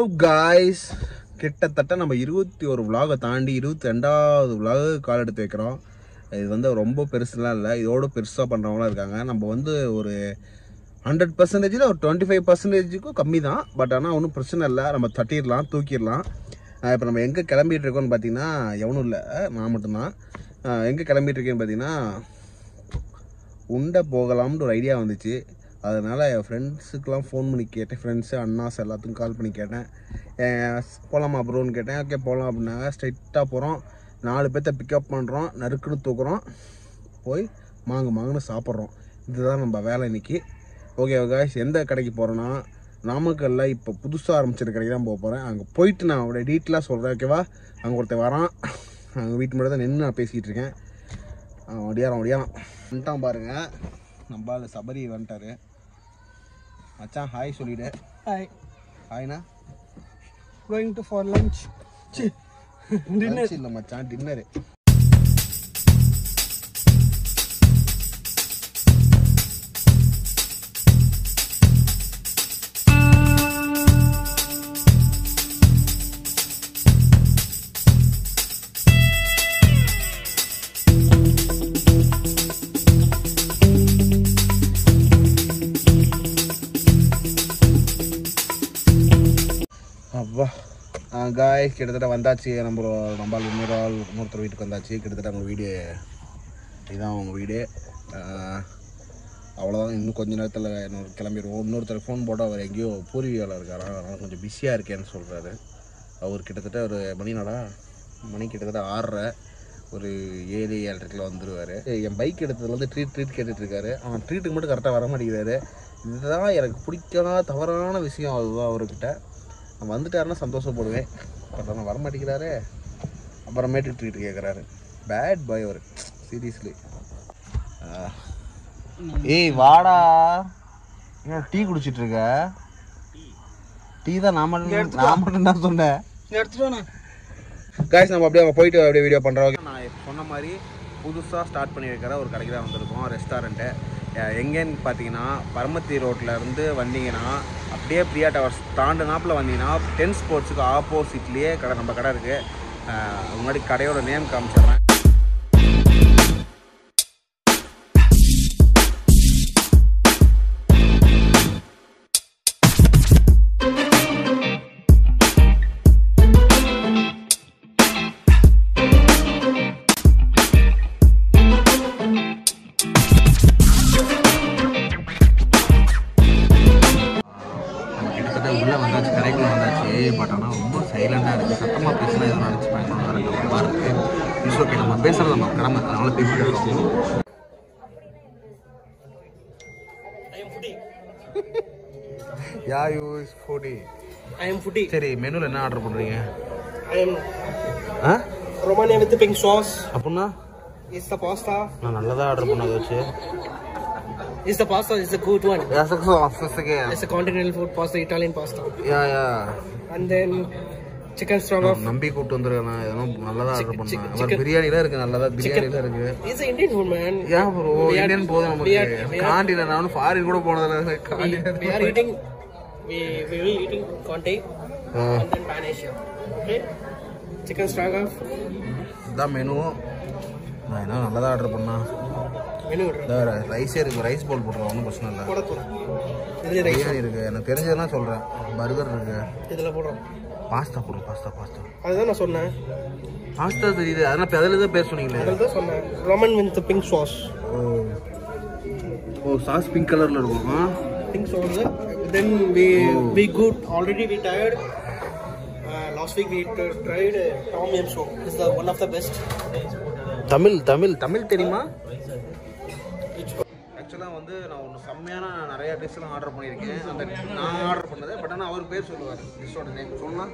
Guys கிட்டத்தட்ட நம்ம இருபத்தி ஒரு விலாகை தாண்டி இருபத்தி ரெண்டாவது விலாக கால் எடுத்து வைக்கிறோம் இது வந்து ரொம்ப பெருசுலாம் இல்லை இதோட பெருசாக பண்ணுறவங்களாம் இருக்காங்க நம்ம வந்து ஒரு ஹண்ட்ரட் பர்சன்டேஜில் ஒரு டுவெண்ட்டி ஃபைவ் பர்சன்டேஜுக்கும் கம்மி தான் பட் ஆனால் ஒன்றும் பிரச்சனை இல்லை நம்ம தட்டிடலாம் தூக்கிடலாம் இப்போ நம்ம எங்கே கிளம்பிட்டு இருக்கோம்னு பார்த்தீங்கன்னா எவனும் இல்லை நான் மட்டும்தான் எங்கே கிளம்பிட்டு இருக்கேன்னு பார்த்தீங்கன்னா உண்டை போகலாம்னு ஒரு ஐடியா வந்துச்சு அதனால் என் ஃப்ரெண்ட்ஸுக்கெலாம் ஃபோன் பண்ணி கேட்டேன் ஃப்ரெண்ட்ஸு அண்ணாஸ் எல்லாத்துக்கும் கால் பண்ணி கேட்டேன் போகலாமா ப்ரோன்னு கேட்டேன் ஓகே போகலாம் அப்படின்னாங்க ஸ்ட்ரைட்டாக போகிறோம் நாலு பேர்த்த பிக்கப் பண்ணுறோம் நறுக்குன்னு தூக்குறோம் போய் மாங்கு மாங்குன்னு சாப்பிட்றோம் இதுதான் நம்ம வேலை இன்னைக்கு ஓகே காய்ஸ் எந்த கடைக்கு போகிறோன்னா நாமக்கல்ல இப்போ புதுசாக ஆரம்பிச்சிருக்க கடைக்கு தான் போக போகிறேன் அங்கே போயிட்டு நான் அவருடைய டீட்டெயிலாக சொல்கிறேன் ஓகேவா அங்கே ஒருத்தன் வரான் அங்கே வீட்டு மட்டும் தான் நின்று நான் பேசிகிட்டு இருக்கேன் அவன் ஒடியாரம் ஒடியாரம் வந்துட்டான் பாருங்க நம்ம ஆளு சபரி வந்துட்டாரு மச்சான் ஹாய் சொல்லிடு Hi, ஹாய்னா going to for lunch. Chi. Lunch இல்ல மச்சான் டின்னரு அப்பா காய் கிட்டத்தட்ட வந்தாச்சு நம்ம நம்ம ஆள் இன்னொரு ஆள் இன்னொருத்தர் வீட்டுக்கு வந்தாச்சு கிட்டத்தட்ட அவங்க வீடு இதுதான் அவங்க வீடு ஆஹ், அவ்வளோதான் இன்னும் கொஞ்ச நேரத்தில் இன்னொரு கிளம்பிடுவோம் இன்னொருத்தர் ஃபோன் போட்டால் அவர் எங்கேயோ பூர்வீகாவில் இருக்காரா அதனால் கொஞ்சம் பிஸியாக இருக்கேன்னு சொல்கிறாரு அவர் கிட்டத்தட்ட ஒரு மணி நாடா மணி கிட்டத்தட்ட ஆறரை ஒரு ஏழு ஏழரைக்கில் வந்துடுவார் என் பைக் எடுத்ததுலேருந்து ட்ரீட் ட்ரீட் கேட்டுட்ருக்காரு அவன் ட்ரீட்டுக்கு மட்டும் கரெக்டாக வர மாட்டேங்கிறாரு இதுதான் எனக்கு பிடிக்காத தவறான விஷயம் அதுதான் அவர்கிட்ட நான் வந்துட்டாருன்னா சந்தோஷப்படுவேன் பட் ஆனால் வர மாட்டேங்கிறாரே அப்புறமேட்டுக்கு ட்ரீட் கேட்குறாரு பேட் பாய் அவர் சீரியஸ்லி ஏய் வாடா ஏன் டீ குடிச்சிட்டு இருக்க டீ தான் நான் மட்டும் நான் மட்டும் தான் சொன்னேன் எடுத்துட்டோண்ணா காய்ஸ் நம்ம அப்படியே அங்கே போயிட்டு அப்படியே வீடியோ பண்ணுறோம் நான் சொன்ன மாதிரி புதுசாக ஸ்டார்ட் பண்ணி வைக்கிற ஒரு கடைக்கு தான் வந்திருக்கோம் ரெஸ்டாரண்ட்டு எங்கேன்னு பார்த்தீங்கன்னா பரமத்தி ரோட்டில் இருந்து வந்தீங்கன்னா அப்படியே பிரியா டவர்ஸ் தாண்டுனாப்பில் வந்தீங்கன்னா டென் ஸ்போர்ட்ஸுக்கு ஆப்போசிட்லேயே கடை நம்ம கடை இருக்குது முன்னாடி கடையோட நேம் காமிச்சிடுறேன் நம்ம கிட்டத்தட்ட உள்ளே வந்தாச்சு கடைக்குள்ள வந்தாச்சு பட் ஆனால் ரொம்ப சைலண்டாக இருக்குது சத்தமாக பேசினா எதுவும் நினச்சி பயன்படுறாங்க ரொம்ப இருக்கு இட்ஸ் ஓகே நம்ம பேசுகிறது நம்ம கடமை அதனால பேசிட்டு இருக்கோம் I am foodie. Yeah use foodie I am foodie. சரி மெனுவில் என்ன ஆர்டர் பண்ணுறீங்க I am ah Romania with the pink sauce. அப்படின்னா Is the pasta? நான் நல்லதாக ஆர்டர் பண்ணதை வச்சு Is the pasta? Is a good one. It's a continental food pasta, Italian pasta. Yeah yeah And then chicken stroganoff. நம்பி கூப்பிட்டு வந்துருக்கேன் எதுவும் நல்லதாக ஆர்டர் பண்ணேன் chicken- அப்புறம் பிரியாணிலாம் இருக்குது நல்லதா பிரியாணிலாம் இருக்குது It's an Indian food, man. ஏன் ப்ரோ We are- இந்தியன் போதும் we are- நமக்கு we are- காண்டியில் நானும் ஃபாரின் கூட போனதில்ல We, காண்டியில் we are eating. We we will eating Conte and then Pan Asia. Okay. Chicken stroganoff. இதான் மெனு நான் என்ன நல்லதாக ஆர்டர் பண்ணா Menu. ரைஸே இருக்கு ரைஸ் போல் போட்டுருவோம் ஒன்றும் பிரச்சனை இல்லை போட போறோம் இதுல ரைஸ் பிரியாணி இருக்கு எனக்கு தெரிஞ்சதுன்னா சொல்கிறேன் பர்கர் இருக்கு இதுல போடுறோம் பாஸ்தா போடுங்க பாஸ்தா பாஸ்தா அதுதான் நான் சொன்னேன் பாஸ்தா தெரியுது அதெல்லாம் இப்போ அதில் தான் பேர் சொன்னீங்களே அதில் தான் சொன்னேன் roman with pink sauce oh oh sauce pink கலரில் இருக்கும் pink sauce then we we good already we tired last week we tried tom yum soup is the one of the best Tamil Tamil Tamil தெரியுமா ஆக்சுவலாக வந்து நான் ஒன்று செம்மையான நிறைய டிஷ்லாம் ஆர்டர் பண்ணியிருக்கேன் அந்த நான் ஆர்டர் பண்ணது பட் ஆனால் அவர் பேர் சொல்லுவார் டிஷ்ஷோட நேம் சொல்லலாம்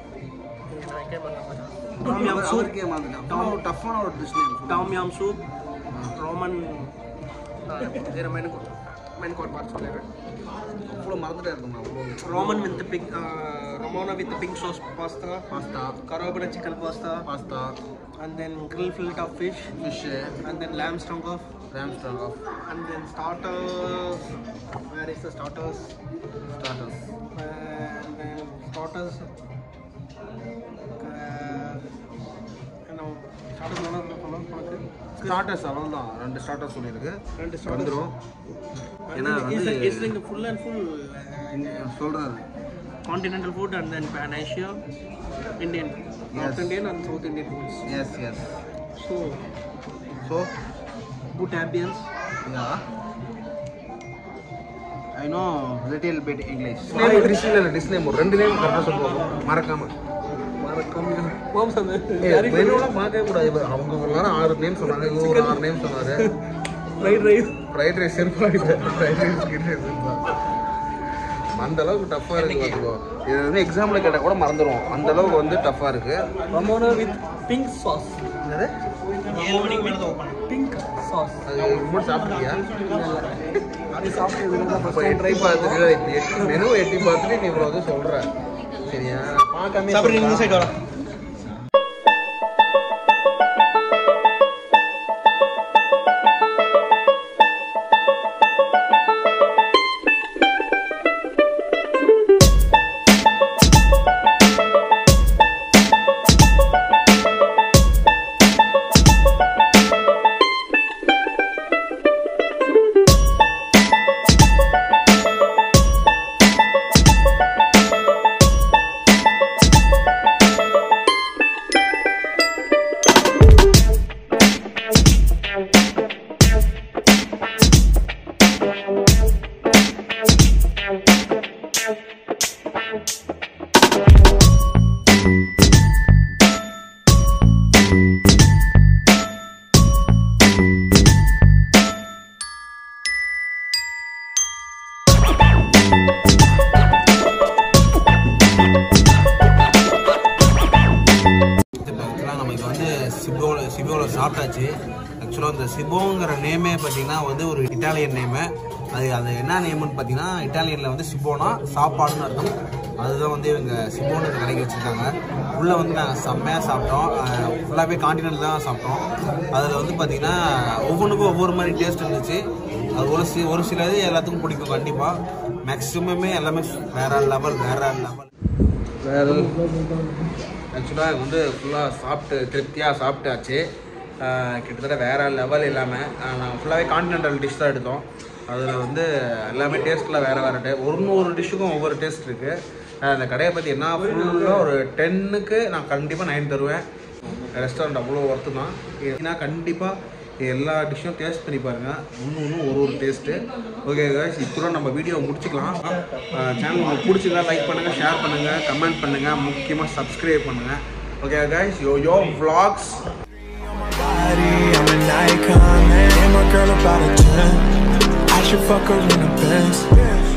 அவருக்கே மாதிரி டஃப்பான ஒரு dish name tom yum soup roman இதில் மெனு மெனு கோட் பார்த்து சொல்லிடுறேன் அவ்வளோ மறந்துட்டே இருக்கணும் அவ்வளோ roman with pink romana with pink sauce pasta pasta கரோபன chicken pasta pasta and then grill fillet of fish fish and then lamb stroganoff lamb stroganoff and then starters where is the starters starters and then starters. Uh, என்ன starters நல்லா இருக்கு சொல்லணும் உனக்கு starters அவ்வளோதான் ரெண்டு starters சொல்லியிருக்கு ரெண்டு starters. வந்துடும் ஏன்னா It's வந்து like, it's like a full and full uh, சொல்கிறாரு continental food and then Pan Asia, Indian, North Yes. Indian and South Indian foods. Yes yes So so good ambience. Yeah I know little bit English Name. Disney இல்லை Disney ஒரு ரெண்டு name கரெக்டாக சொல்லுவாங்க மறக்காம மாம்சம் மெனுலாம் பார்க்கவே கூடாது இவர் அவங்க எல்லாரும் ஆறு நேம் சொன்னாங்க இவர் ஒரு ஆறு நேம் சொன்னாரு ஃப்ரைட் ரைஸ் ஃப்ரைட் ரைஸ் இருப்பாங்க ஃப்ரைட் ரைஸ் கிட்ட அந்த அளவுக்கு டஃப்பாக இருக்கு பார்த்துக்கோ இது வந்து எக்ஸாமில் கேட்டால் கூட மறந்துடும் அந்த அளவுக்கு வந்து டஃப்பாக இருக்கு ரமோனா வித் பிங்க் சாஸ் என்னது ஏழு மணிக்கு மேலே தான் ஓப்பன் பிங்க் சாஸ் அது ரொம்ப சாப்பிட்டியா அது சாப்பிட்டு இப்போ எட்டி பார்த்துட்டு எட்டி மெனு எட்டி பார்த்துட்டு நீ இவ்வளோ வந்து சொல்கிற சரியா பார்க்காம சாப்பிட்டு இந்த சைடு வரலாம் இப்போ ஆக்சுவலாக நம்ம இப்போ வந்து சிபோவில் சிபோவில் சாப்பிட்டாச்சு ஆக்சுவலாக இந்த சிபோங்கிற நேமே பார்த்தீங்கன்னா வந்து ஒரு இட்டாலியன் நேமு அது அது என்ன நேம்னு பார்த்தீங்கன்னா இட்டாலியனில் வந்து சிபோனா சாப்பாடுன்னு அர்த்தம் அதுதான் வந்து இவங்க சிபோன்னு கடைக்கு வச்சுருக்காங்க உள்ளே வந்து நாங்கள் செம்மையாக சாப்பிட்டோம் ஃபுல்லாகவே காண்டினென்ட் தான் சாப்பிட்டோம் அதில் வந்து பார்த்தீங்கன்னா ஒவ்வொன்றுக்கும் ஒவ்வொரு மாதிரி டேஸ்ட் இருந்துச்சு அது ஒரு சி ஒரு சிலது எல்லாத்துக்கும் பிடிக்கும் கண்டிப்பாக மேக்ஸிமமே எல்லாமே வேற லெவல் வேற லெவல் வேற ஆக்சுவலாக வந்து ஃபுல்லாக சாப்பிட்டு திருப்தியாக சாப்பிட்டாச்சு ஆஹ் கிட்டத்தட்ட வேறு லெவல் இல்லாமல் நாங்கள் ஃபுல்லாகவே கான்டினென்டல் டிஷ் தான் எடுத்தோம் அதில் வந்து எல்லாமே டேஸ்ட்டில் வேறு வேறு டே ஒரு ஒரு டிஷ்ஷுக்கும் ஒவ்வொரு டேஸ்ட் இருக்குது அந்த கடையை பற்றி என்ன ஃபுல்லாக ஒரு டென்னுக்கு நான் கண்டிப்பாக நைன் தருவேன் ரெஸ்டாரண்ட் அவ்வளோ ஒர்த்து தான் ஏன்னா கண்டிப்பாக எல்லா டிஷ்ஷும் டேஸ்ட் பண்ணி பாருங்கள் ஒன்று ஒன்று ஒரு ஒரு டேஸ்ட்டு ஓகே guys இப்போ நம்ம வீடியோ முடிச்சுக்கலாம் சேனல் உங்களுக்கு பிடிச்சிருந்தா லைக் பண்ணுங்கள் ஷேர் பண்ணுங்கள் கமெண்ட் பண்ணுங்கள் முக்கியமாக சப்ஸ்கிரைப் பண்ணுங்கள் okay guys yo yo vlogs body, I'm an icon, man. And my girl about a 10. I should fuck her in the Benz.